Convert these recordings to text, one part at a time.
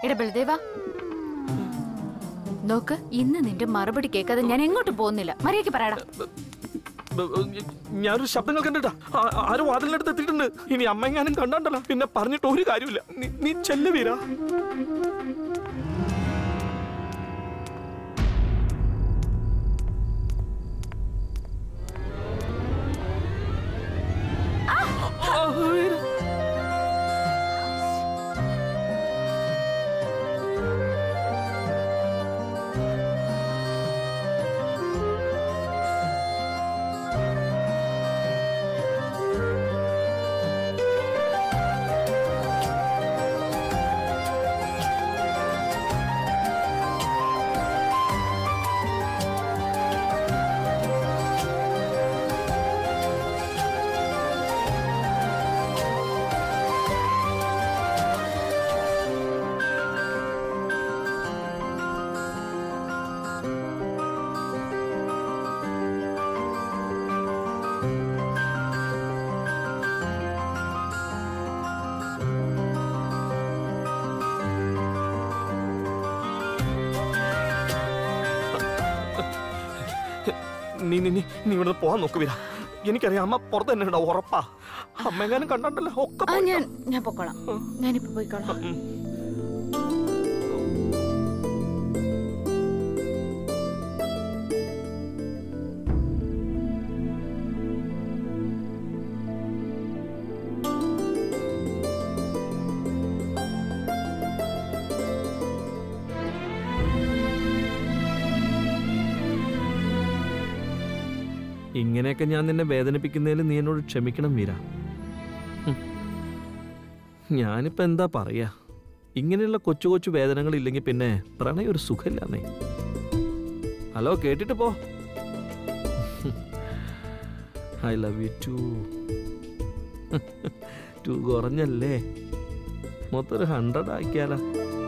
എടാ ബലദേവ നോക്ക് ഇന്ന് നിന്റെ മറുപടി കേൾക്കാതെ ഞാൻ എങ്ങോട്ടും പോകുന്നില്ല മര്യാദയ്ക്ക് പറയടാ ബ- ബ- ഞാനൊരു ശബ്ദങ്ങൾ കണ്ടിട്ടാ ആ- ആരും വാതിലിനടുത്ത് എത്തിയിട്ടുണ്ട് ഇനി അമ്മയെങ്ങാനും കണ്ടാണ്ടല്ലോ പിന്നെ പറഞ്ഞിട്ട് ഒരു കാര്യമില്ല നീ- നീ ചെല്ലു വീരാ ആ, വീര. നീ നീ നീ നീ ഇവിടെ പോവാൻ നോക്ക് വീരാ എനിക്കറിയാം അമ്മ പുറത്ത് തന്നെ ഉണ്ടാവും ഉറപ്പാ അമ്മയെങ്ങാനും കണ്ടാണ്ടല്ലോ ഒക്കെ ആ പോയി. ഞാൻ ഞാൻ പൊക്കോളാം ഞാനിപ്പോ പോയിക്കോളാം ഉം. ഇങ്ങനെയൊക്കെ ഞാൻ നിന്നെ വേദനിപ്പിക്കുന്നതിൽ നീ എന്നോട് ക്ഷമിക്കണം വീര ഹും. ഞാനിപ്പോ എന്താ പറയാ ഇങ്ങനെയുള്ള കൊച്ചു കൊച്ചു വേദനകൾ ഇല്ലെങ്കിൽ പിന്നെ പ്രണയം ഒരു സുഖമില്ലാന്നേ ഹലോ കേട്ടിട്ട് പോ I love you too too കുറഞ്ഞല്ലേ മൊത്തം ഒരു ഹൺഡ്രഡ് ആക്കിയാലോ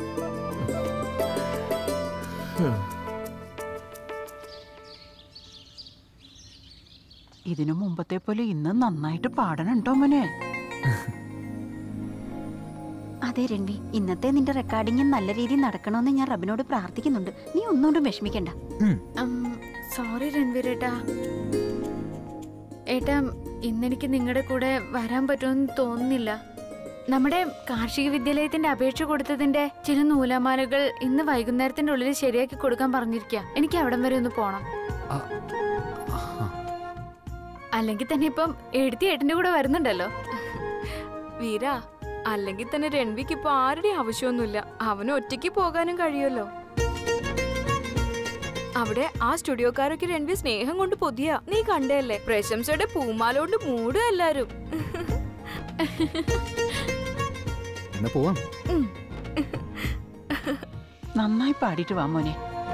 ഇതിനു മുമ്പത്തെ പോലെ ഇന്ന് നന്നായിട്ട് പാടണുണ്ടോ മോനെ അതെ രൺവി ഇന്നത്തെ നിന്റെ റെക്കോർഡിംഗ് നല്ല രീതിയിൽ നടക്കണമെന്ന് ഞാൻ റബിനോട് പ്രാർത്ഥിക്കുന്നുണ്ട് നീ ഒന്നുകൊണ്ടും വിഷമിക്കണ്ട സോറി രൺവീരേട്ടാ ഏട്ടാ ഇന്നെനിക്ക് നിങ്ങളുടെ കൂടെ വരാൻ പറ്റുമെന്ന് തോന്നുന്നില്ല നമ്മുടെ കാർഷിക വിദ്യാലയത്തിന്റെ അപേക്ഷ കൊടുത്തതിന്റെ ചില നൂലമാലകൾ ഇന്ന് വൈകുന്നേരത്തിന്റെ ഉള്ളിൽ ശരിയാക്കി കൊടുക്കാൻ പറഞ്ഞിരിക്കുക എനിക്ക് അവിടം വരെ ഒന്ന് പോണം അല്ലെങ്കിൽ തന്നെ ഇപ്പം എഴുത്തി ഏട്ടന്റെ കൂടെ വരുന്നുണ്ടല്ലോ വീര അല്ലെങ്കിൽ തന്നെ രൺവിക്ക് ഇപ്പൊ ആരുടെ ആവശ്യമൊന്നുമില്ല അവന് ഒറ്റയ്ക്ക് പോകാനും കഴിയുമല്ലോ അവിടെ ആ സ്റ്റുഡിയോക്കാരൊക്കെ രൺവി സ്നേഹം കൊണ്ട് പൊതിയ നീ കണ്ടല്ലേ പ്രശംസയുടെ പൂമാലോണ്ട് മൂടുക എല്ലാരും എന്നാ പോവാം നന്നായി പാടിയിട്ട് വാ മോനെ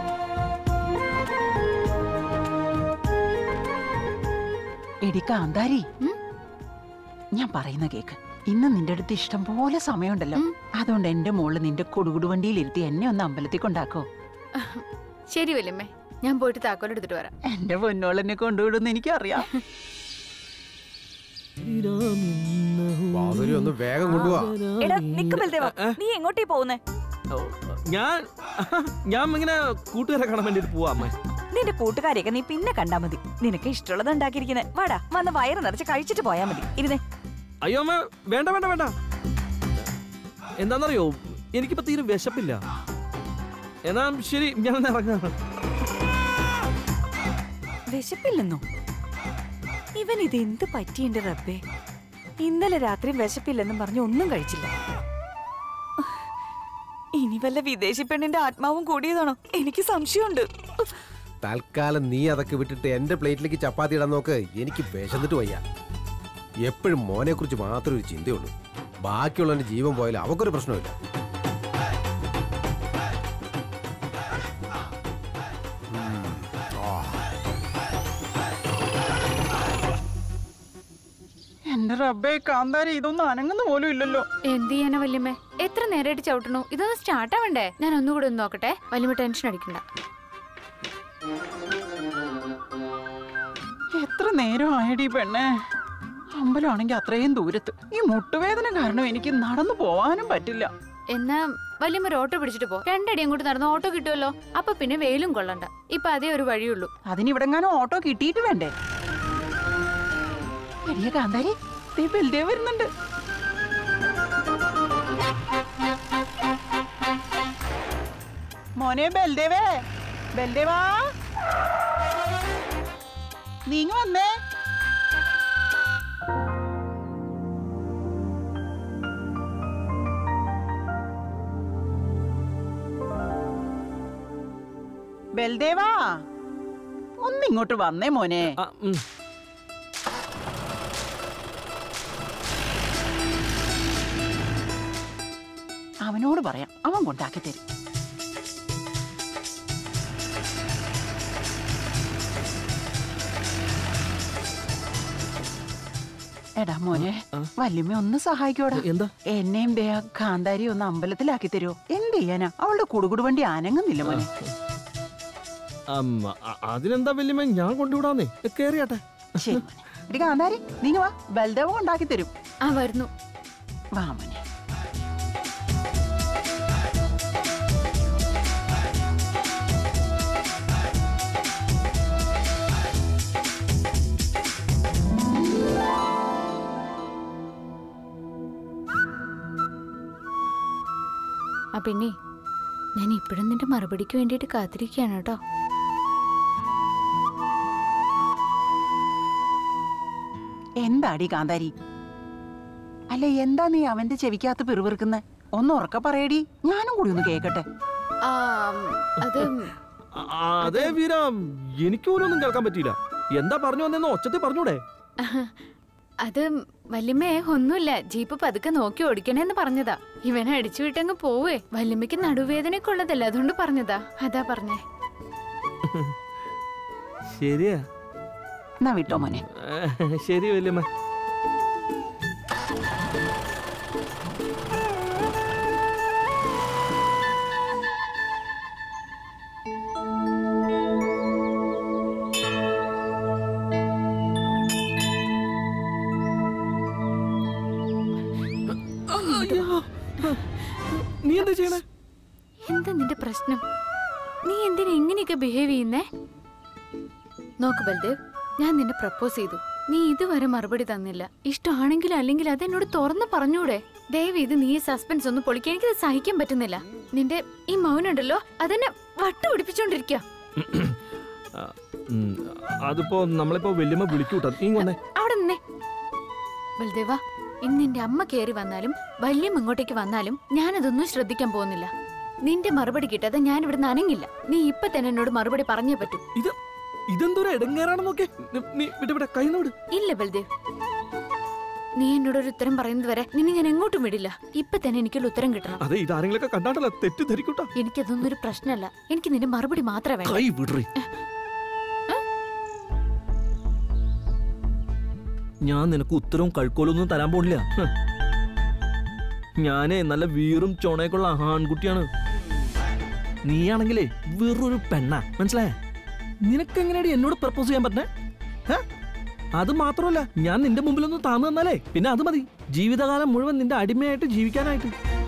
എടി കാന്താരി ഞാൻ പറയുന്ന കേക്ക് ഇന്ന് നിന്റെ അടുത്ത് ഇഷ്ടം പോലെ സമയമുണ്ടല്ലോ അതുകൊണ്ട് എന്റെ മോള് നിന്റെ കൊടുകുടു വണ്ടിയിൽ ഇരുത്തി എന്നെ ഒന്ന് അമ്പലത്തിൽ കൊണ്ടാക്കോ ശരി വല്യമ്മേ ഞാൻ പോയിട്ട് താക്കോൽ എടുത്തിട്ട് വരാം എന്റെ പൊന്നോളെന്നെ കൊണ്ടുവിടുന്ന് എനിക്കറിയാം വാസുരി ഒന്ന് വേഗം കൊണ്ടുപോവാ എടാ നിക്ക് ബൽദേവ നീ എങ്ങോട്ടേ പോകുന്നേ ഓ, ഞാൻ ഞാൻ ഇങ്ങനെ കൂട്ടുകാരെ കാണാൻ വേണ്ടിട്ട് പോവാ അമ്മ നിന്റെ കൂട്ടുകാരെയൊക്കെ നീ പിന്നെ കണ്ടാ മതി നിനക്ക് ഇഷ്ടമുള്ളത് ഉണ്ടാക്കിയിരിക്കുന്നത് വാടാ വന്ന് വയറ് നിറച്ച് കഴിച്ചിട്ട് പോയാ മതി ഇരുന്നേ അയ്യോ അമ്മ വേണ്ട വേണ്ട വേണ്ട എന്താണെന്നറിയോ എനിക്കിപ്പോ തീരെ വിശപ്പില്ല എന്നാ ശരി ഞാൻ ഒന്ന് ഇറങ്ങാം വിശപ്പില്ലെന്നോ ഇവൻ ഇത് എന്ത് പറ്റിയുണ്ട് റബ്ബേ ഇന്നലെ രാത്രി വിശപ്പില്ലെന്നും പറഞ്ഞ് ഒന്നും കഴിച്ചില്ല ഇനി വല്ല വിദേശി പെണ്ണിന്റെ ആത്മാവും കൂടിയതാണോ എനിക്ക് സംശയമുണ്ട് തൽക്കാലം നീ അതൊക്കെ വിട്ടിട്ട് എന്റെ പ്ലേറ്റിലേക്ക് ചപ്പാത്തി ഇടാൻ നോക്ക് എനിക്ക് വിശന്നിട്ട് വയ്യ എപ്പോഴും മോനെ കുറിച്ച് മാത്രമേ ഒരു ചിന്തയുള്ളൂ ബാക്കിയുള്ളവന്റെ ജീവൻ പോയാലും അവക്കൊരു പ്രശ്നമില്ല എന്റെ റബ്ബേ കാന്താരി ഇതൊന്നും അനങ്ങുന്ന പോലും ഇല്ലല്ലോ എന്ത് ചെയ്യാനാ വല്യമ്മേ എത്ര നേരമായിട്ട് ചവിട്ടണു ഇതൊന്ന് സ്റ്റാർട്ട് ആവണ്ടേ ഞാൻ ഒന്നുകൂടെ ഒന്ന് നോക്കട്ടെ വല്യമ്മ ടെൻഷൻ അടിക്കണ്ട എത്ര നേരം ആയടി പെണ്ണേ അമ്പലമാണെങ്കിൽ അത്രയും ദൂരത്ത് ഈ മുട്ടുവേദന കാരണം എനിക്ക് നടന്നു പോവാനും പറ്റില്ല എന്നാ വല്യമ്മ ഒരു ഓട്ടോ പിടിച്ചിട്ട് പോ രണ്ടടി അങ്ങോട്ട് നടന്ന് ഓട്ടോ കിട്ടുമല്ലോ അപ്പൊ പിന്നെ വെയിലും കൊള്ളണ്ട ഇപ്പൊ അതേ ഒരു വഴിയുള്ളൂ അതിനിവിടെങ്ങാനും ഓട്ടോ കിട്ടിയിട്ട് വേണ്ടേ എടിയ കാന്താരി ദേ ബൽദേവ് വരുന്നുണ്ട് മോനെ ബൽദേവേ ബൽദേവാ നീങ്ങ വന്നേ ബൽദേവാ ഒന്നിങ്ങോട്ട് വന്നേ മോനെ ആ, ഉം. അവനോട് പറയാം അവൻ കൊണ്ടാക്കി തരും എടാ മോനെ ആ. വല്യമ്മ ഒന്ന് സഹായിക്കോടാ എന്താ എന്നെയും ദേ ആ കാന്താരി ഒന്ന് അമ്പലത്തിലാക്കി തരുമോ എന്ത് ചെയ്യാനാ അവളുടെ കുടുകുടു വണ്ടി അനങ്ങുന്നില്ല മോനെ അമ്മ അ- അതിനെന്താ വല്യമ്മ ഞാൻ കൊണ്ടുവിടാന്നേ കേറിയാട്ടെ ശരി മോനെ എടി കാന്താരി നീങ്ങ വാ ബൽദേവ് കൊണ്ടാക്കി തരും ആ വരുന്നു വാ മോനെ ആ പിന്നെ ഞാൻ ഇപ്പോഴും നിന്റെ മറുപടിക്ക് വേണ്ടിയിട്ട് കാത്തിരിക്കുകയാണ് കേട്ടോ എന്താടി കാന്താരി അല്ല എന്താ നീ അവന്റെ ചെവിക്കകത്ത് പിറുപിറുക്കുന്നെ ഒന്ന് ഉറക്ക പറയടി ഞാനും കൂടി ഒന്ന് കേക്കട്ടെ ആ, അത് ആ, അതെ വീര എനിക്ക് പോലും ഒന്നും കേൾക്കാൻ പറ്റിയില്ല എന്താ പറഞ്ഞു വന്നെന്ന് ഒച്ചത്തിൽ പറഞ്ഞൂടെ അത് വല്യമ്മേ ഒന്നുമില്ല ജീപ്പ് പതുക്കെ നോക്കി ഓടിക്കണേന്ന് പറഞ്ഞതാ ഇവനെ അടിച്ചു വിട്ടങ്ങ് പോവേ വല്യമ്മയ്ക്ക് നടുവേദനയൊക്കെ ഉള്ളതല്ല അതുകൊണ്ട് പറഞ്ഞതാ അതാ പറഞ്ഞേ ശരിയാ എന്നാ വിട്ടോ മോനെ ഏ, ശരി വല്യമ്മ നീ എന്താ ചെയ്യണേ എന്താ നിന്റെ പ്രശ്നം നീ എന്തിനാ ഇങ്ങനെയൊക്കെ ബിഹേവ് ചെയ്യുന്നേ നോക്ക് ബൽദേവ് ഞാൻ നിന്നെ പ്രപ്പോസ് ചെയ്തു നീ ഇതുവരെ മറുപടി തന്നില്ല ഇഷ്ടമാണെങ്കിലും അല്ലെങ്കിൽ അത് എന്നോട് തുറന്നു പറഞ്ഞൂടെ ദയവ് ഇത് നീ സസ്പെൻസ് ഒന്ന് പൊളിക്കാൻ എനിക്കത് സഹിക്കാൻ പറ്റുന്നില്ല നിന്റെ ഈ മൗനം ഉണ്ടല്ലോ അതെന്നെ വട്ടു പിടിപ്പിച്ചോണ്ടിരിക്കുക ആ, ഉം, അതിപ്പോ നമ്മളിപ്പോ വല്യമ്മ വിളിക്കൂട്ടാ നീ കൊണ്ടേ അവിടെ നിന്നേ ബൽദേവ ഇന്ന് നിന്റെ അമ്മ കയറി വന്നാലും വല്യം ഇങ്ങോട്ടേക്ക് വന്നാലും ഞാനതൊന്നും ശ്രദ്ധിക്കാൻ പോകുന്നില്ല നിന്റെ മറുപടി കിട്ടാതെ ഞാൻ ഇവിടെ നനങ്ങില്ല നീ ഇപ്പൊ തന്നെ എന്നോട് മറുപടി പറഞ്ഞേ പറ്റൂ ഇത് ഇതെന്തോരം ഇടങ്ങേറാണെന്ന് നോക്കേ നീ വിട്ട് വിട കൈ വിട് ഇല്ല ബൽദേവ് നീ എന്നോട് ഒരു ഉത്തരം പറയുന്നത് വരെ നിന്നെ ഞാൻ എങ്ങോട്ടും വിടില്ല ഇപ്പൊ തന്നെ എനിക്കുള്ള ഉത്തരം കിട്ടണം അതെ ഇതാരെങ്കിലൊക്കെ കണ്ടാട്ടല്ല തെറ്റിദ്ധരിക്കൂട്ടാ എനിക്കതൊന്നും ഒരു പ്രശ്നമല്ല എനിക്ക് നിന്റെ മറുപടി മാത്രമേ വേണ്ട കൈ വിടറി ഞാൻ നിനക്ക് ഉത്തരവും കഴുക്കോലൊന്നും തരാൻ പോണില്ല ഹ്. ഞാനേ നല്ല വീറും ചൊണയൊക്കെയുള്ള ആൺകുട്ടിയാണ് നീയാണെങ്കിലേ വെറൊരു പെണ്ണ മനസ്സിലായേ നിനക്ക് എങ്ങനെയാണ് എന്നോട് പ്രപ്പോസ് ചെയ്യാൻ പറ്റണേ ഹ? അത് മാത്രമല്ല ഞാൻ നിന്റെ മുമ്പിലൊന്ന് താന്നു തന്നാലേ പിന്നെ അത് മതി ജീവിതകാലം മുഴുവൻ നിന്റെ അടിമയായിട്ട് ജീവിക്കാനായിട്ട്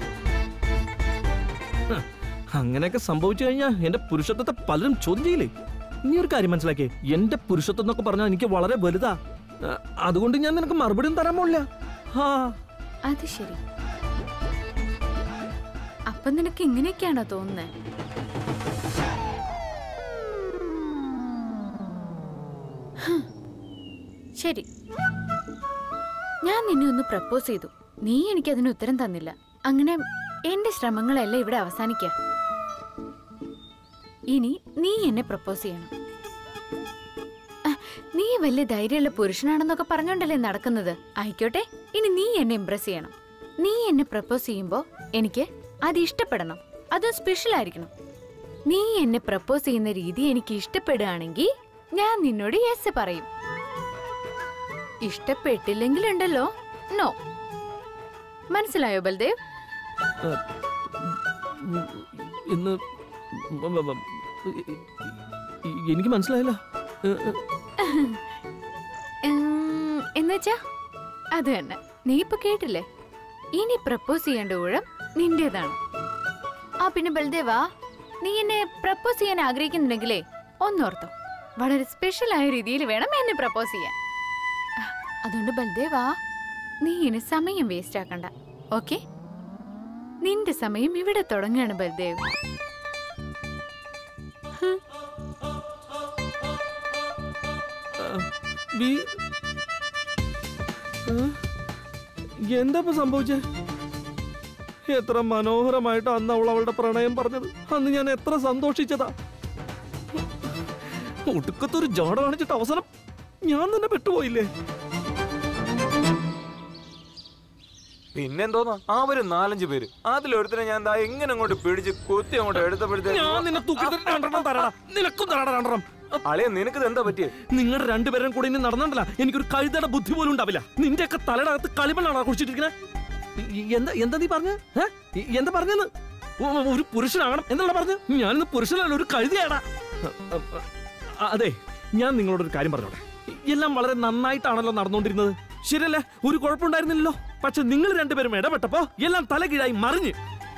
ഹ, അങ്ങനെയൊക്കെ സംഭവിച്ചു കഴിഞ്ഞാൽ എന്റെ പുരുഷത്വത്തെ പലരും ചോദ്യം ചെയ്യില്ലേ നീ ഒരു കാര്യം മനസ്സിലാക്കിയേ എന്റെ പുരുഷത്വം എന്നൊക്കെ പറഞ്ഞാൽ എനിക്ക് വളരെ വലുതാ ആ, അതുകൊണ്ട് ഞാൻ നിനക്ക് മറുപടിയും തരാൻ പോണില്ല ഹാ അത് ശരി അപ്പൊ നിനക്ക് ഇങ്ങനെയൊക്കെയാണോ തോന്നുന്നത് ഹ്. ശരി ഞാൻ നിന്നെ ഒന്ന് പ്രപ്പോസ് ചെയ്തു നീ എനിക്ക് അതിന് ഉത്തരം തന്നില്ല അങ്ങനെ എന്റെ ശ്രമങ്ങളെല്ലാം ഇവിടെ അവസാനിക്കുക ഇനി നീ എന്നെ പ്രപ്പോസ് ചെയ്യണം ആ, നീ വലിയ ധൈര്യമുള്ള പുരുഷനാണെന്നൊക്കെ പറഞ്ഞോണ്ടല്ലേ നടക്കുന്നത് ആയിക്കോട്ടെ ഇനി നീ എന്നെ ഇംപ്രസ് ചെയ്യണം നീ എന്നെ പ്രപ്പോസ് ചെയ്യുമ്പോ എനിക്ക് അത് ഇഷ്ടപ്പെടണം അതും സ്പെഷ്യൽ ആയിരിക്കണം നീ എന്നെ പ്രപ്പോസ് ചെയ്യുന്ന രീതി എനിക്ക് ഇഷ്ടപ്പെടുകയാണെങ്കിൽ ഞാൻ നിന്നോട് യെസ് പറയും ഇഷ്ടപ്പെട്ടില്ലെങ്കിലുണ്ടല്ലോ നോ മനസ്സിലായോ ബൽദേവ് ഇന്ന് വ- വ- വ- എ- എനിക്ക് മനസ്സിലായില്ല ഏ, ഏ, ഉം, എന്നുവെച്ചാ അത് തന്നെ നീ ഇപ്പൊ കേട്ടില്ലേ ഇനി പ്രപ്പോസ് ചെയ്യേണ്ട ഊഴം നിന്റേതാണ് ആ പിന്നെ ബൽദേവ നീ എന്നെ പ്രപ്പോസ് ചെയ്യാൻ ആഗ്രഹിക്കുന്നുണ്ടെങ്കിലേ ഒന്നോർത്തോ വളരെ സ്പെഷ്യൽ ആയ രീതിയിൽ വേണം എന്നെ പ്രപ്പോസ് ചെയ്യാൻ അതുകൊണ്ട് ബൽദേവ നീ ഇനി സമയം വേസ്റ്റ് ആക്കണ്ട ഓക്കെ നിന്റെ സമയം ഇവിടെ തുടങ്ങുകയാണ് ബൽദേവ് വീ- ആ? എന്താ ഇപ്പൊ സംഭവിച്ചേ എത്ര മനോഹരമായിട്ട് അന്ന് അവൾ അവളുടെ പ്രണയം പറഞ്ഞത് അന്ന് ഞാൻ എത്ര സന്തോഷിച്ചതാ ഒടുക്കത്തൊരു ജാട കാണിച്ചിട്ട് അവസാനം ഞാൻ തന്നെ പെട്ടുപോയില്ലേ പിന്നെന്തോന്നാ അവര് നാലഞ്ച് പേര് അതിലൊരുത്തനെ ഞാൻ ദാ എങ്ങനെ അങ്ങോട്ട് പിടിച്ച് കുത്തി അങ്ങോട്ട് ഞാൻ എടുത്തപ്പോഴത്തേക്ക് നിന്നെ തൂക്കി രണ്ടെണ്ണം തരടാ നിനക്കും തരടാ രണ്ടെണ്ണം അളിയ നിനക്ക് എന്താ പറ്റിയേ നിങ്ങളുടെ രണ്ടുപേരും കൂടി ഇനി നടന്നണ്ടല്ല എനിക്കൊരു കഴുതയുടെ ബുദ്ധി പോലും ഉണ്ടാവില്ല നിന്റെയൊക്കെ തലയുടെ അകത്ത് കളിമണ്ണാണ് കുടിച്ചിട്ടിരിക്കുന്നത് എന്താ എന്താ നീ പറഞ്ഞ എന്താ പറഞ്ഞെന്ന് ഒ- ഒ- ഒരു പുരുഷനാകണം എന്നുള്ള പറഞ്ഞു ഞാനിന്ന് പുരുഷനല്ല ഒരു കഴുതിയാടാ അ- അതെ ഞാൻ നിങ്ങളോട് ഒരു കാര്യം പറഞ്ഞോട്ടെ എല്ലാം വളരെ നന്നായിട്ടാണല്ലോ നടന്നുകൊണ്ടിരുന്നത് ശരിയല്ലേ ഒരു കുഴപ്പമുണ്ടായിരുന്നില്ലല്ലോ പക്ഷെ നിങ്ങൾ രണ്ടുപേരും ഇടപെട്ടപ്പോ എല്ലാം തലകീഴായി മറിഞ്ഞ്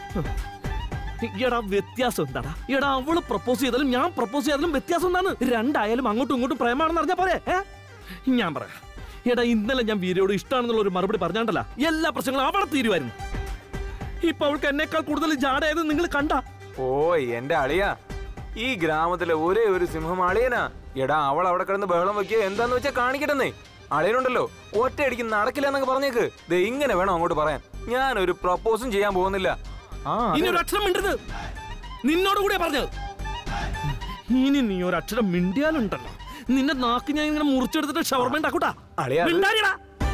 എടാ വ്യത്യാസം എന്താടാ എടാ അവള് പ്രപ്പോസ് ചെയ്താലും ഞാൻ പ്രപ്പോസ് ചെയ്താലും വ്യത്യാസം എന്താണ് രണ്ടായാലും അങ്ങോട്ടും ഇങ്ങോട്ടും പ്രേമാണെന്ന് അറിഞ്ഞാ പോരെ ഏ? ഞാൻ പറയാം എടാ ഇന്നലെ ഞാൻ വീരയോട് ഇഷ്ടമാണെന്നുള്ള ഒരു മറുപടി പറഞ്ഞാണ്ടല്ല എല്ലാ പ്രശ്നങ്ങളും അവിടെ തീരുമായിരുന്നു ഇപ്പൊ അവൾക്ക് എന്നേക്കാൾ കൂടുതൽ ജാടയായത് നിങ്ങൾ കണ്ട ഓ എന്റെ അളിയ ഈ ഗ്രാമത്തിലെ ഒരേ ഒരു സിംഹം അളിയനാ എടാ അവൾ അവിടെ കിടന്ന് ബഹളം വെക്കുക എന്താന്ന് വെച്ചാ കാണിക്കട്ടെന്നേ അളിയനുണ്ടല്ലോ ഒറ്റയടിക്ക് നടക്കില്ല എന്നൊക്കെ പറഞ്ഞേക്ക് ദേ ഇങ്ങനെ വേണം അങ്ങോട്ട് പറയാൻ ഞാൻ ഒരു പ്രപ്പോസും ചെയ്യാൻ പോകുന്നില്ല ആ അതെ. ഇനി ഒരു അക്ഷരം മിണ്ടരുത് നിന്നോട് കൂടിയാ പറഞ്ഞത് ഇനി നീ ഒരു അക്ഷരം മിണ്ടിയാലുണ്ടല്ലോ നിന്റെ നാക്ക് ഞാൻ ഇങ്ങനെ മുറിച്ചെടുത്തിട്ട് ഷവർമ ഉണ്ടാക്കൂട്ടാ അളിയാ, അത് മിണ്ടാതിരിടാ.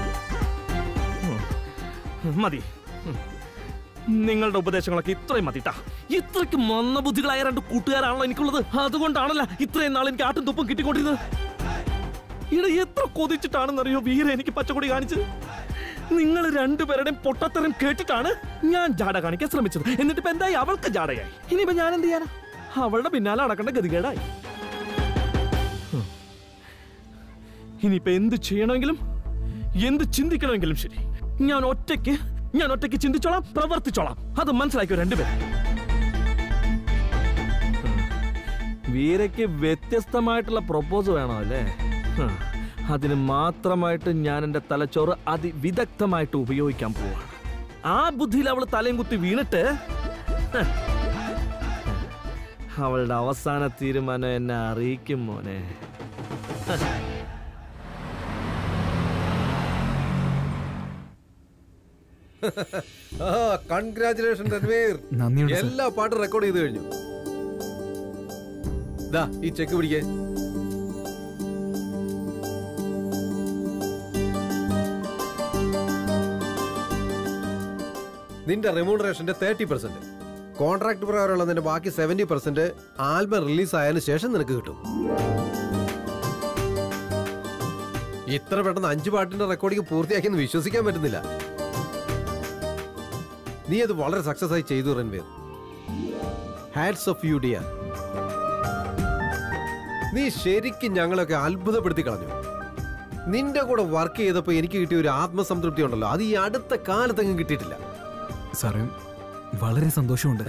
ഉം. മതി ഉം. നിങ്ങളുടെ ഉപദേശങ്ങളൊക്കെ ഇത്രയും മതിട്ടാ ഇത്രയ്ക്ക് മന്ദബുദ്ധികളായ രണ്ട് കൂട്ടുകാരാണല്ലോ എനിക്കുള്ളത് അതുകൊണ്ടാണല്ലോ ഇത്രയും നാൾ എനിക്ക് ആട്ടും തുപ്പും കിട്ടിക്കൊണ്ടിരുന്നത് ഇവിടെ എത്ര കൊതിച്ചിട്ടാണെന്നറിയോ വീര എനിക്ക് പച്ചക്കൊടി കാണിച്ചത് നിങ്ങൾ രണ്ടുപേരുടെയും പൊട്ടത്തരം കേട്ടിട്ടാണ് ഞാൻ ജാട കാണിക്കാൻ ശ്രമിച്ചത് എന്നിട്ട് ഇപ്പൊ എന്തായി അവൾക്ക് ജാടയായി ഇനിയിപ്പോ ഞാൻ എന്ത് ചെയ്യാനാ അവളുടെ പിന്നാലെ നടക്കേണ്ട ഗതികേടായി ഹും. ഇനിയിപ്പോ എന്ത് ചെയ്യണമെങ്കിലും എന്ത് ചിന്തിക്കണമെങ്കിലും ശരി ഞാൻ ഒറ്റയ്ക്ക് ഞാൻ ഒറ്റയ്ക്ക് ചിന്തിച്ചോളാം പ്രവർത്തിച്ചോളാം അത് മനസ്സിലാക്കിയോ രണ്ടുപേരും വീരയ്ക്ക് വ്യത്യസ്തമായിട്ടുള്ള പ്രൊപ്പോസ് വേണോ അല്ലേ ഹ്. അതിന് മാത്രമായിട്ട് ഞാൻ എൻ്റെ തലച്ചോറ് അതിവിദഗ്ധമായിട്ട് ഉപയോഗിക്കാൻ പോവാണ് ആ ബുദ്ധിയിൽ അവൾ തലയും കുത്തി വീണിട്ട് ഹ്. അവളുടെ അവസാന തീരുമാനം എന്നെ അറിയിക്കും മോനെ ആ കൺഗ്രാചുലേഷൻ രൺവീർ നന്ദിയുണ്ട് സർ. എല്ലാ പാട്ടും റെക്കോർഡ് ചെയ്ത് കഴിഞ്ഞു ദാ ഈ ചെക്ക് പിടിക്കേ നിന്റെ റെമ്യൂണറേഷന്റെ തേർട്ടി പെർസെന്റ് കോൺട്രാക്ട് പ്രകാരമുള്ള നിന്റെ ബാക്കി സെവന്റി പെർസെന്റ് ആൽബം റിലീസ് ആയതിനു ശേഷം നിനക്ക് കിട്ടും ഇത്ര പെട്ടെന്ന് അഞ്ച് പാട്ടിന്റെ റെക്കോർഡിംഗ് പൂർത്തിയാക്കിയെന്ന് വിശ്വസിക്കാൻ പറ്റുന്നില്ല നീ അത് വളരെ സക്സസ് ആയി ചെയ്തു Ranveer hats off you dear നീ ശരിക്കും ഞങ്ങളൊക്കെ അത്ഭുതപ്പെടുത്തി കളഞ്ഞു നിന്റെ കൂടെ വർക്ക് ചെയ്തപ്പോൾ എനിക്ക് കിട്ടിയ ഒരു ആത്മസംതൃപ്തി ഉണ്ടല്ലോ അത് ഈ അടുത്ത കാലത്തെങ്ങും കിട്ടിയിട്ടില്ല സാറേ വളരെ സന്തോഷമുണ്ട്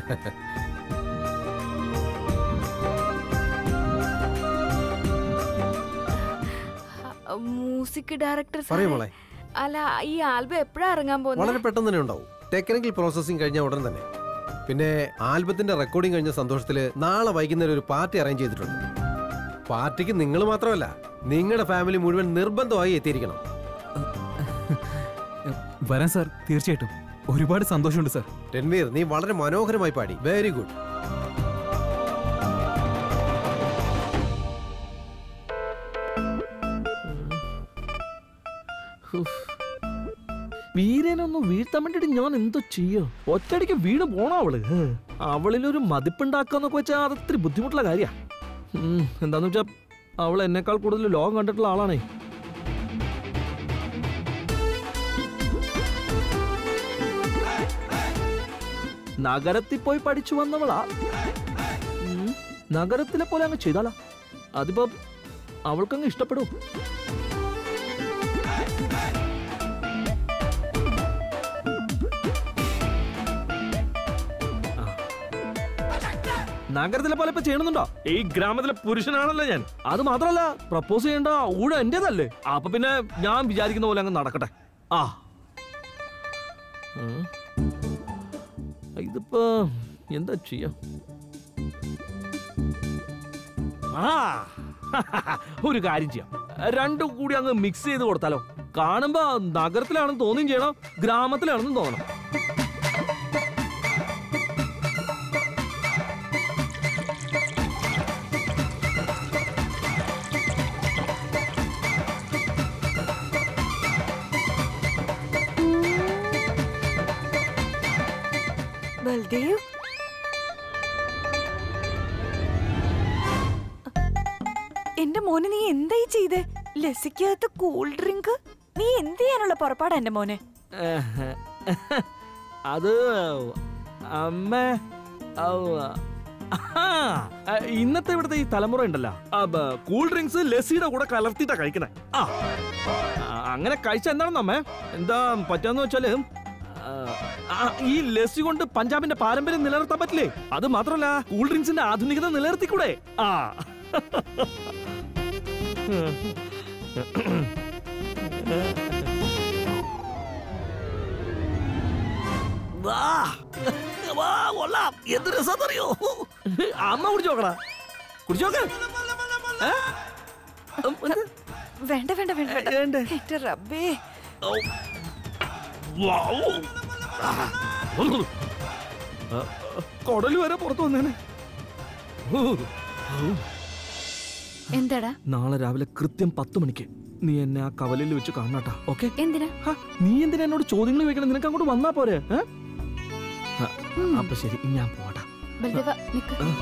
മ്യൂസിക് ഡയറക്ടർ പറയൂ മോളെ അല്ല ഈ ആൽബം എപ്പോഴാ ഇറങ്ങാൻ പോകുന്നത് വളരെ പെട്ടെന്ന് തന്നെ ഉണ്ടാവും ടെക്നിക്കൽ പ്രോസസ്സിംഗ് കഴിഞ്ഞ ഉടൻ തന്നെ പിന്നെ ആൽബത്തിന്റെ റെക്കോർഡിംഗ് കഴിഞ്ഞ സന്തോഷത്തിൽ നാളെ വൈകുന്നേരം ഒരു പാർട്ടി അറേഞ്ച് ചെയ്തിട്ടുണ്ട് പാർട്ടിക്ക് നിങ്ങൾ മാത്രമല്ല നിങ്ങളുടെ ഫാമിലി മുഴുവൻ നിർബന്ധമായി എത്തിയിരിക്കണം വരാൻ സാർ തീർച്ചയായിട്ടും ഒരുപാട് സന്തോഷമുണ്ട് സാർ രൺവീർ നീ വളരെ മനോഹരമായി പാടി വെരി ഗുഡ് വീരനൊന്ന് വീഴ്ത്താൻ വേണ്ടിട്ട് ഞാൻ എന്തോ ചെയ്യോ ഒറ്റയടിക്ക് വീണ് പോണോ അവള് ഹ്. അവളിലൊരു മതിപ്പുണ്ടാക്കാന്നൊക്കെ വെച്ചാൽ അത് ഇത്തിരി ബുദ്ധിമുട്ടുള്ള കാര്യ എന്താന്ന് വെച്ചാ അവൾ എന്നെക്കാൾ കൂടുതൽ ലോകം കണ്ടിട്ടുള്ള ആളാണേ നഗരത്തിൽ പോയി പഠിച്ചു വന്നവളാ ഉം. നഗരത്തിലെ പോലെ അങ്ങ് ചെയ്താലാ അതിപ്പോ അവൾക്കങ്ങ് ഇഷ്ടപ്പെടും നഗരത്തിലെ പോലെ ഇപ്പൊ ചെയ്യണമെന്നുണ്ടോ ഈ ഗ്രാമത്തിലെ പുരുഷനാണല്ലോ ഞാൻ അത് മാത്രമല്ല പ്രപ്പോസ് ചെയ്യേണ്ട ഊഴ എന്റേതല്ലേ അപ്പൊ പിന്നെ ഞാൻ വിചാരിക്കുന്ന പോലെ അങ്ങ് നടക്കട്ടെ ആ ഉം. ഇതിപ്പോ എന്താ ചെയ്യാ ആ ഒരു കാര്യം ചെയ്യാം രണ്ടും കൂടി അങ്ങ് മിക്സ് ചെയ്ത് കൊടുത്താലോ കാണുമ്പോ നഗരത്തിലാണെന്ന് തോന്നുകയും ചെയ്യണം ഗ്രാമത്തിലാണെന്നും തോന്നണം ബൽദേവ് എന്റെ മോനെ നീ എന്തായി ചെയ്തേ ലസിക്കകത്ത് കൂൾ ഡ്രിങ്ക് നീ എന്ത് ചെയ്യാനുള്ള പുറപ്പാടാ എന്റെ മോനെ ഏഹ്. അത് അമ്മ ഔ, ആ, ഇന്നത്തെ ഇവിടുത്തെ ഈ തലമുറ ഉണ്ടല്ലോ ആ, ബ, കൂൾ ഡ്രിങ്ക്സ് ലസ്സിയുടെ കൂടെ കലർത്തിട്ടാ കഴിക്കണേ ആ ആ, അങ്ങനെ കഴിച്ച എന്താണെന്ന് അമ്മേ എന്താ പറ്റാന്ന് വെച്ചാല് ആ, ആ, ഈ ലസ്സി കൊണ്ട് പഞ്ചാബിന്റെ പാരമ്പര്യം നിലനിർത്താൻ പറ്റില്ലേ അത് മാത്രമല്ല കൂൾ ഡ്രിങ്ക്സിന്റെ ആധുനികത നിലനിർത്തിക്കൂടെ ആ വാ വാ കൊള്ളാം എന്ത് രസാന്നറിയോ അമ്മ കുടിച്ചു നോക്കടാ കുടിച്ചു നോക്ക് ഏ? ഉം, എന്ത്? വേണ്ട വേണ്ട വേണ്ട വേണ്ട. വേണ്ടേ? എന്റെ റബ്ബേ ഔ. വൗ. ആ. ആ, കൊടല് വരെ പുറത്തു വന്നേനെ ഊ. ഔ. എന്താടാ നാളെ രാവിലെ കൃത്യം പത്ത് മണിക്ക് നീ എന്നെ ആ കവലിൽ വെച്ച് കാണാട്ടാ ഓക്കെ എന്തിനാ നീ എന്തിനാ എന്നോട് ചോദ്യങ്ങൾ ചോദിക്കണം നിനക്ക് അങ്ങോട്ട് വന്നാ പോരെ ഏ? ആ, ഉം. അപ്പൊ ശരി ഞാൻ പോടാ ബൽദേവ നിക്ക് ആ.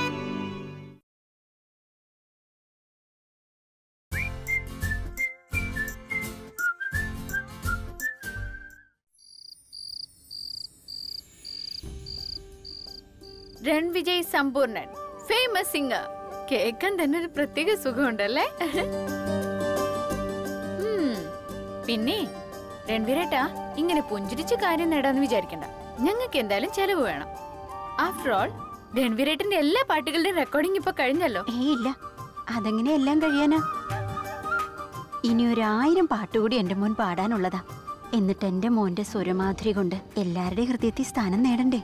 രൺവിജയ് സമ്പൂർണൻ ഫേമസ് സിംഗർ കേൾക്കാൻ തന്നെ ഒരു പ്രത്യേക സുഖമുണ്ടല്ലേ ഉം. പിന്നെ രൺവീരേട്ടാ ഇങ്ങനെ പുഞ്ചിരിച്ച് കാര്യം നേടാന്ന് വിചാരിക്കണ്ട ഞങ്ങൾക്ക് എന്തായാലും ചെലവ് വേണം ആഫ്റ്റർ ഓൾ രൺവീരേട്ടന്റെ എല്ലാ പാട്ടുകളുടെയും റെക്കോർഡിംഗ് ഇപ്പൊ കഴിഞ്ഞല്ലോ ഏയ് ഇല്ല അതെങ്ങനെ എല്ലാം കഴിയാനാ ഇനി ഒരു ആയിരം പാട്ടുകൂടി എന്റെ മോൻ പാടാനുള്ളതാ എന്നിട്ട് എന്റെ മോന്റെ സ്വരമാധുരി കൊണ്ട് എല്ലാവരുടെയും ഹൃദയത്തിൽ സ്ഥാനം നേടണ്ടേ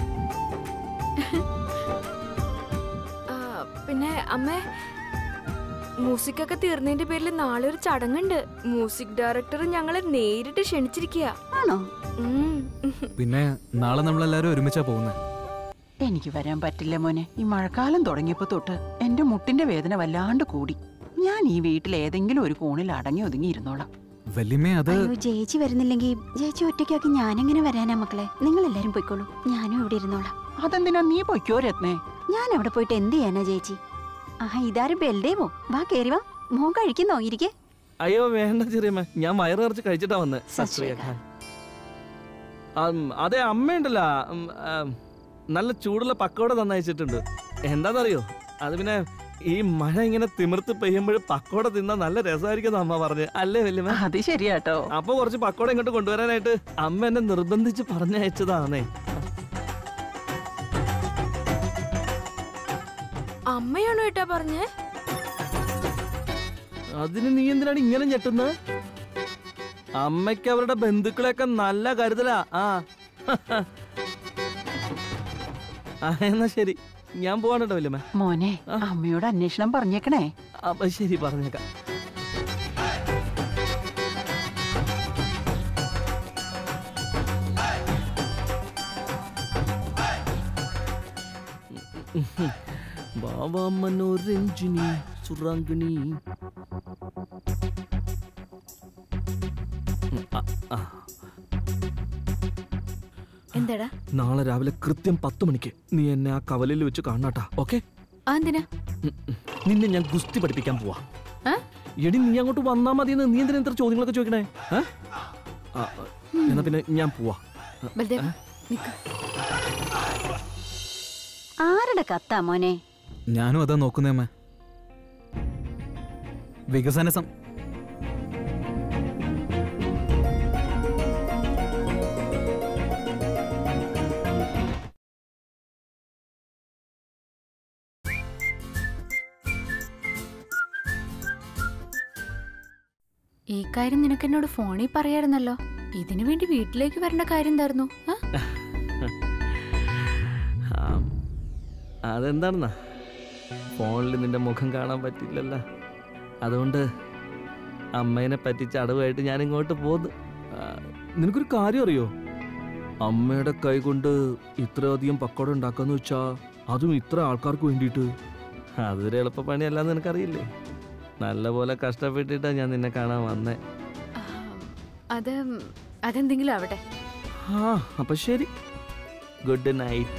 ആ, പിന്നെ അമ്മേ മ്യൂസിക് ഒക്കെ തീർന്നതിന്റെ പേരിൽ നാളെ ഒരു ചടങ്ങുണ്ട് മ്യൂസിക് ഡയറക്ടർ ഞങ്ങളെ നേരിട്ട് ക്ഷണിച്ചിരിക്കുക ആണോ പിന്നെ നാളെ നമ്മളെല്ലാരും ഒരുമിച്ചാ പോകുന്നത് എനിക്ക് വരാൻ പറ്റില്ല മോനെ ഈ മഴക്കാലം തുടങ്ങിയപ്പോ തൊട്ട് എന്റെ മുട്ടിന്റെ വേദന വല്ലാണ്ട് കൂടി ഞാൻ ഈ വീട്ടിൽ ഏതെങ്കിലും ഒരു കോണിൽ അടങ്ങി ഒതുങ്ങി ഇരുന്നോളാം വല്യമ്മേ അത് അയ്യോ ചേച്ചി വരുന്നില്ലെങ്കിൽ ചേച്ചി ഒറ്റയ്ക്കാക്കി ഞാനെങ്ങനെ വരാനാ മക്കളെ നിങ്ങൾ എല്ലാരും പോയിക്കോളൂ ഞാനും ഇവിടെ ഇരുന്നോളാം അതെന്തിനാ നീ പൊയ്ക്കോ രത്നേ ഞാൻ അവിടെ പോയിട്ട് എന്ത് ചെയ്യാനാ ചേച്ചി ആ ഇതാരും ബെൽഡേവോ വാ കേറി വാ മോൻ കഴിക്കുന്നോ ഇരിക്കെ അയ്യോ വേണ്ട ചെറിയമ്മ ഞാൻ വയറ് നിറച്ച് കഴിച്ചിട്ടാ വന്ന് സത് ശ്രീ അകാൽ. അതെ അമ്മയുണ്ടല്ല ഉം, ആം, നല്ല ചൂടുള്ള പക്കോട തന്നയച്ചിട്ടുണ്ട് എന്താന്നറിയോ അത് പിന്നെ ഈ മഴ ഇങ്ങനെ തിമിർത്ത് പെയ്യുമ്പോൾ പക്കോട തിന്നാ നല്ല രസമായിരിക്കും അമ്മ പറഞ്ഞ് അല്ലേ വല്യമ്മ അത് ശരിയാട്ടോ അപ്പൊ കുറച്ച് പക്കോട ഇങ്ങോട്ട് കൊണ്ടുവരാനായിട്ട് അമ്മ എന്നെ നിർബന്ധിച്ച് പറഞ്ഞയച്ചതാണേ അമ്മയാണോ ഏട്ടാ പറഞ്ഞേ അതിന് നീ എന്തിനാണ് ഇങ്ങനെ ഞെട്ടുന്നത് അമ്മയ്ക്ക് അവരുടെ ബന്ധുക്കളെയൊക്കെ നല്ല കരുതലാ ആ ആ, എന്നാ ശരി ഞാൻ പോവാണ് കേട്ടോ വല്യമ്മ മോനെ അമ്മയോട് അന്വേഷണം പറഞ്ഞേക്കണേ അപ്പൊ ശരി പറഞ്ഞേക്കാം ബാബാ മനോരഞ്ജിനി സുറാങ്കിണി ഉം, ആ, ആ. എന്താടാ നാളെ രാവിലെ കൃത്യം പത്ത് മണിക്ക് നീ എന്നെ ആ കവലിൽ വെച്ച് കാണാട്ടാ ഓക്കെ ആ എന്തിനാ നിന്നെ ഞാൻ ഗുസ്തി പഠിപ്പിക്കാൻ പോവാ ആ? എടി നീ അങ്ങോട്ട് വന്നാ മതി നീ എന്തിനാ ഇത്ര ചോദ്യങ്ങളൊക്കെ ചോദിക്കണേ ഏ? ആ, എന്നാ പിന്നെ ഞാൻ പോവാ ബൽദേവ നിക്ക് ആരുടെ കത്താ മോനെ ഞാനും അതാ നോക്കുന്നേ അമ്മ വികസന സം ഈ കാര്യം നിനക്ക് എന്നോട് ഫോണിൽ പറയായിരുന്നല്ലോ ഇതിനു വേണ്ടി വീട്ടിലേക്ക് വരേണ്ട കാര്യം എന്തായിരുന്നു ആ? ആ, അതെന്താണെന്നാ ഫോണിൽ നിന്റെ മുഖം കാണാൻ പറ്റില്ലല്ലോ അതുകൊണ്ട് അമ്മേനെ പറ്റിച്ച് അടവായിട്ട് ഞാൻ ഇങ്ങോട്ട് പോന്നു ആ, നിനക്കൊരു കാര്യം അറിയോ അമ്മയുടെ കൈ കൊണ്ട് ഇത്രയധികം പക്കോട ഉണ്ടാക്കാന്ന് വെച്ചാ അതും ഇത്ര ആൾക്കാർക്ക് വേണ്ടിയിട്ട് അതൊരു എളുപ്പ പണിയല്ലാന്ന് നിനക്കറിയില്ലേ നല്ലപോലെ കഷ്ടപ്പെട്ടിട്ടാ ഞാൻ നിന്നെ കാണാൻ വന്നേ ആ, അത് അതെന്തെങ്കിലും ആവട്ടെ ആ അപ്പൊ ശരി ഗുഡ് നൈറ്റ്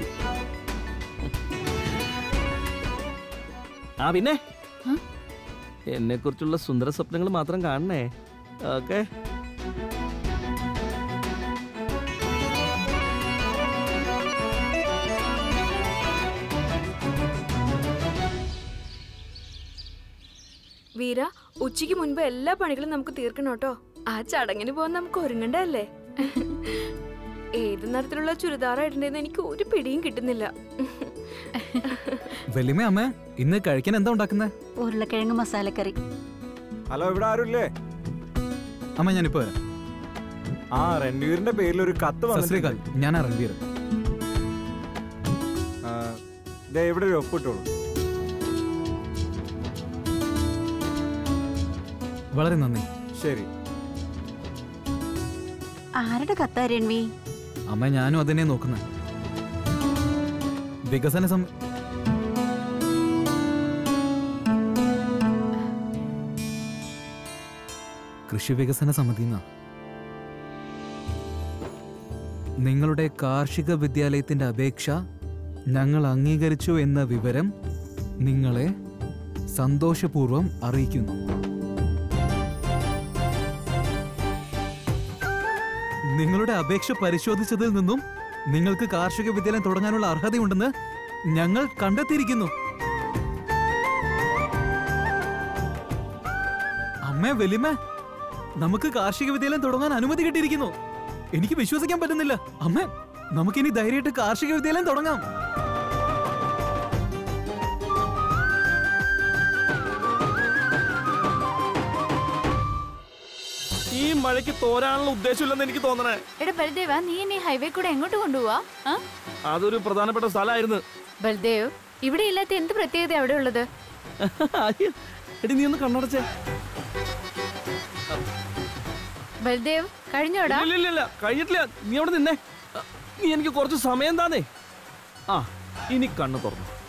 ആ പിന്നെ ആ? എന്നെ കുറിച്ചുള്ള സുന്ദര സ്വപ്നങ്ങൾ മാത്രം കാണണേ ഓക്കെ വീര ഉച്ചയ്ക്ക് മുൻപ് എല്ലാ പണികളും നമുക്ക് തീർക്കണം കേട്ടോ ആ ചടങ്ങിന് പോകാൻ നമുക്ക് ഒരുങ്ങണ്ടല്ലേ ഏത് നിറത്തിലുള്ള ചുരിദാറായിട്ടുണ്ടെന്ന് എനിക്ക് ഒരു പിടിയും കിട്ടുന്നില്ല വലിയമേ അമ്മ ഇന്ന് കഴിക്കാൻ എന്താ ഉണ്ടാക്കുന്നേ ഉരുളക്കിഴങ്ങ് മസാലക്കറി ഹലോ ഇവിടെ ആരുമില്ലേ അമ്മ ഞാനിപ്പോ വരാം ആ രണ്ടുപേരിന്റെ പേരിൽ ഒരു കത്ത് സസ്രീകാൽ വന്നിട്ടുണ്ട് ഞാൻ റൺവീർ ആ, ദേ ഇവിടെ ഒരു ഒപ്പിട്ടോളൂ വളരെ നന്ദി ശരി ആരുടെ കത്താ രൺവി അമ്മ ഞാനും അതിനെ നോക്കുന്നത് വികസന സം കൃഷി വികസന സമിതി നിങ്ങളുടെ കാർഷിക വിദ്യാലയത്തിന്റെ അപേക്ഷ ഞങ്ങൾ അംഗീകരിച്ചു എന്ന വിവരം നിങ്ങളെ സന്തോഷപൂർവ്വം അറിയിക്കുന്നു നിങ്ങളുടെ അപേക്ഷ പരിശോധിച്ചതിൽ നിന്നും നിങ്ങൾക്ക് കാർഷിക വിദ്യാലയം തുടങ്ങാനുള്ള അർഹതയുണ്ടെന്ന് ഞങ്ങൾ കണ്ടെത്തിയിരിക്കുന്നു അമ്മേ വലിമ നമുക്ക് കാർഷിക വിദ്യാലയം തുടങ്ങാൻ അനുമതി കിട്ടിയിരിക്കുന്നു എനിക്ക് വിശ്വസിക്കാൻ പറ്റുന്നില്ല അമ്മേ നമുക്കിനി ധൈര്യമായിട്ട് കാർഷിക വിദ്യാലയം തുടങ്ങാം ഈ മഴയ്ക്ക് തോരാനുള്ള ഉദ്ദേശമില്ലെന്ന് എനിക്ക് തോന്നണേ എടാ ബൽദേവ നീ എന്നെ ഹൈവേ കൂടെ എങ്ങോട്ട് കൊണ്ടുപോവാ ആ? അതൊരു പ്രധാനപ്പെട്ട സ്ഥലമായിരുന്നു ബൽദേവ് ഇവിടെ ഇല്ലാത്ത എന്ത് പ്രത്യേകത അവിടെ ഉള്ളത് അയ്യോ, എടി നീ ഒന്ന് കണ്ണടച്ചേ ബൽദേവ് കഴിഞ്ഞോടാ ഇല്ല, ഇല്ല, ഇല്ല, കഴിഞ്ഞിട്ടില്ല നീ അവിടെ നിന്നേ നീ എനിക്ക് കുറച്ച് സമയം താന്നേ ആ ഇനി കണ്ണ് തുറന്നു